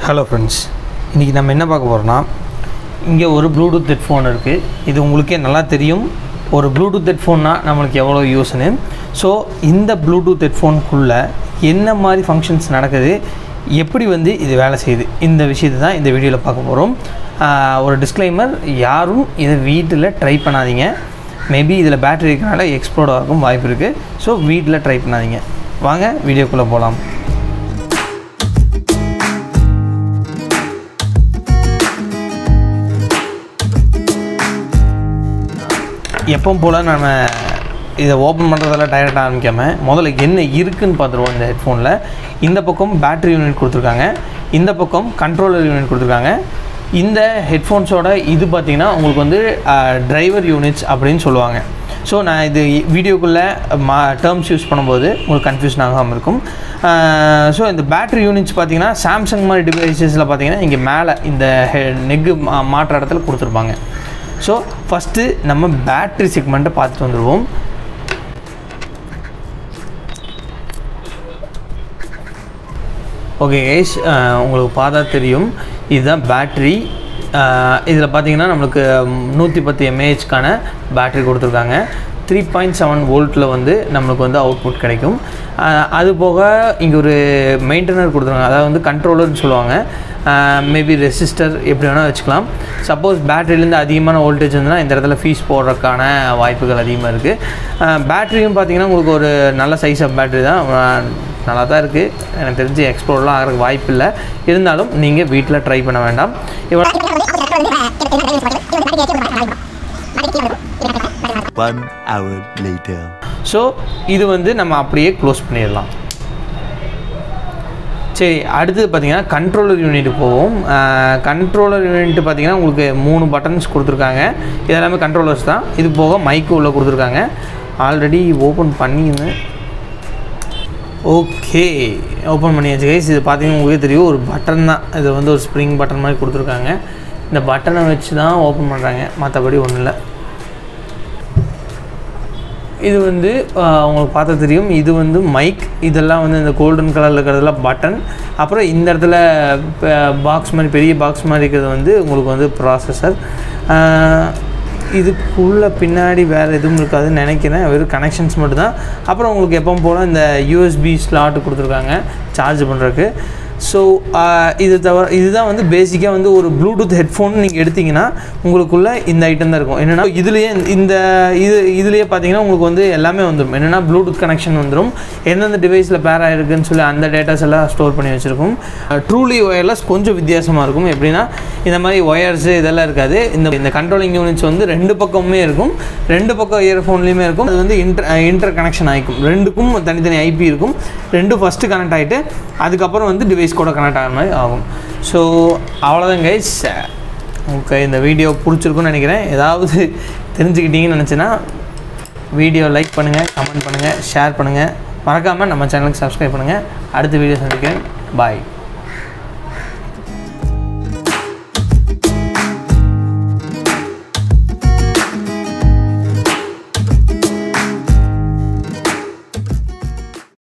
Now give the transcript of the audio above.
Hello friends இன்றைக்கி நம்ம என்ன பார்க்க போகிறோம்னா இங்கே ஒரு ப்ளூடூத் ஹெட்ஃபோன் இருக்குது இது உங்களுக்கே நல்லா தெரியும் ஒரு ப்ளூடூத் ஹெட்ஃபோன்னா நம்மளுக்கு எவ்வளோ யூஸ்னு ஸோ இந்த ப்ளூடூத் ஹெட்ஃபோனுக்குள்ளே என்ன மாதிரி ஃபங்க்ஷன்ஸ் நடக்குது எப்படி வந்து இது வேலை செய்யுது இந்த விஷயத்தை தான் இந்த வீடியோவில் பார்க்க போகிறோம் ஒரு டிஸ்க்ளைமர் யாரும் இதை வீட்டில் ட்ரை பண்ணாதீங்க மேபி இதில் பேட்டரி இருக்கனால எக்ஸ்ப்ளோட் ஆகும் வாய்ப்பு இருக்குது ஸோ வீட்டில் ட்ரை பண்ணாதீங்க வாங்க வீடியோக்குள்ளே போகலாம் எப்பவும் போல் நம்ம இதை ஓப்பன் பண்ணுறதெல்லாம் டைரெக்டாக ஆரம்பிக்காமல் முதல்ல என்ன இருக்குன்னு பார்த்துருவோம் இந்த ஹெட்ஃபோனில் இந்த பக்கம் பேட்டரி யூனிட் கொடுத்துருக்காங்க இந்த பக்கம் கண்ட்ரோலர் யூனிட் கொடுத்துருக்காங்க இந்த ஹெட்ஃபோன்ஸோட இது பார்த்திங்கன்னா உங்களுக்கு வந்து டிரைவர் யூனிட்ஸ் அப்படின்னு சொல்லுவாங்க ஸோ நான் இது வீடியோக்குள்ளே மா டேர்ம்ஸ் யூஸ் பண்ணும்போது உங்களுக்கு கன்ஃபியூஷன் ஆகாமல் இருக்கும் ஸோ இந்த பேட்டரி யூனிட்ஸ் பார்த்தீங்கன்னா சாம்சங் மாதிரி டிவைசஸில் பார்த்தீங்கன்னா இங்கே மேலே இந்த நெக்கு மாற்ற இடத்துல கொடுத்துருப்பாங்க ஸோ ஃபஸ்ட்டு நம்ம பேட்ரி செக்மெண்ட்டை பார்த்துட்டு வந்துடுவோம் ஓகே கைஸ் உங்களுக்கு பார்த்தா தெரியும் இதுதான் பேட்ரி இதில் பார்த்தீங்கன்னா நம்மளுக்கு நூற்றி பத்து எம்ஏஹெச்க்கான பேட்ரி கொடுத்துருக்காங்க த்ரீ பாயிண்ட் செவன் வோல்ட்டில் வந்து நம்மளுக்கு வந்து அவுட்புட் கிடைக்கும் அது போக இங்கே ஒரு மெயின்டெனர் கொடுத்துருக்காங்க அதாவது வந்து கண்ட்ரோலர்னு சொல்லுவாங்க மேபி ரெசிஸ்டர் எப்படி வேணால் வச்சுக்கலாம் சப்போஸ் பேட்டரியிலேருந்து அதிகமான வோல்டேஜ் இருந்ததுன்னா இந்த இடத்துல ஃபீஸ் போடுறதுக்கான வாய்ப்புகள் அதிகமாக இருக்குது பேட்டரியும் பார்த்திங்கன்னா உங்களுக்கு ஒரு நல்ல சைஸ் ஆஃப் பேட்டரி தான் நல்லா தான் இருக்குது எனக்கு தெரிஞ்சு எக்ஸ்ப்ளோர்லாம் ஆகிறதுக்கு வாய்ப்பு இல்லை இருந்தாலும் நீங்கள் வீட்டில் ட்ரை பண்ண வேண்டாம் இவ்வளோ One hour later. ஸோ இது வந்து நம்ம அப்படியே க்ளோஸ் பண்ணிடலாம் சரி அடுத்தது பார்த்திங்கன்னா கண்ட்ரோலர் யூனிட் போவோம் கண்ட்ரோலர் யூனிட் பார்த்திங்கன்னா உங்களுக்கு மூணு பட்டன்ஸ் கொடுத்துருக்காங்க இது எல்லாமே கண்ட்ரோலர்ஸ் தான் இது போக மைக்கு உள்ளே கொடுத்துருக்காங்க ஆல்ரெடி ஓப்பன் பண்ணியிருந்தேன் ஓகே ஓப்பன் பண்ணியாச்சு கைஸ் இது பார்த்தீங்கன்னா உங்களுக்கே தெரியும் ஒரு பட்டன் தான் இது வந்து ஒரு ஸ்ப்ரிங் பட்டன் மாதிரி கொடுத்துருக்காங்க இந்த பட்டனை வச்சு தான் ஓப்பன் பண்ணுறாங்க மற்றபடி ஒன்றும் இல்லை இது வந்து உங்களுக்கு பார்த்தா தெரியும் இது வந்து மைக் இதெல்லாம் வந்து இந்த கோல்டன் கலரில் இருக்கிறதெல்லாம் பட்டன் அப்புறம் இந்த இடத்துல பாக்ஸ் மாதிரி பெரிய பாக்ஸ் மாதிரி இருக்கிறது வந்து உங்களுக்கு வந்து ப்ராசஸர் இதுக்குள்ளே பின்னாடி வேறு எதுவும் இருக்காதுன்னு நினைக்கிறேன் வெறும் கனெக்ஷன்ஸ் மட்டும்தான் அப்புறம் உங்களுக்கு எப்போ போல் இந்த யூஎஸ்பி ஸ்லாட் கொடுத்துருக்காங்க சார்ஜ் பண்ணுறதுக்கு ஸோ இது தவிர இதுதான் வந்து பேசிக்காக வந்து ஒரு ப்ளூடூத் ஹெட்ஃபோன் நீங்கள் எடுத்திங்கன்னா உங்களுக்குள்ளே இந்த ஐட்டம் தான் இருக்கும் என்னென்னா இதுலேயே இந்த இது இதுலேயே பார்த்தீங்கன்னா உங்களுக்கு வந்து எல்லாமே வந்துடும் என்னென்னா ப்ளூடூத் கனெக்ஷன் வந்துடும் எந்தெந்த டிவைஸில் பேர் ஆகிருக்குன்னு சொல்லி அந்த டேட்டாஸ் எல்லாம் ஸ்டோர் பண்ணி வச்சுருக்கும் ட்ரூலி ஒயர்லெஸ் கொஞ்சம் வித்தியாசமாக இருக்கும் எப்படின்னா இந்த மாதிரி ஒயர்ஸு இதெல்லாம் இருக்காது இந்த இந்த கண்ட்ரோலிங் யூனிட்ஸ் வந்து ரெண்டு பக்கமுமே இருக்கும் ரெண்டு பக்கம் இயர்ஃபோன்லேயுமே இருக்கும் அது வந்து இன்டர் இன்டர் கனெக்ஷன் ஆகிக்கும் ரெண்டுக்கும் தனித்தனி ஐபி இருக்கும் ரெண்டும் ஃபஸ்ட்டு கனெக்ட் ஆகிட்டு அதுக்கப்புறம் வந்து டிவைஸ் கூட கனெக்ட் ஆகிற மாதிரி ஆகும் ஸோ அவ்வளோதான் கைஸ் ஓகே இந்த வீடியோ பிடிச்சிருக்குன்னு நினைக்கிறேன் ஏதாவது தெரிஞ்சுக்கிட்டீங்கன்னு நினச்சின்னா வீடியோ லைக் பண்ணுங்கள் கமெண்ட் பண்ணுங்கள் ஷேர் பண்ணுங்கள் மறக்காமல் நம்ம சேனலுக்கு சப்ஸ்கிரைப் பண்ணுங்கள் அடுத்த வீடியோ சந்திக்கிறேன் பாய்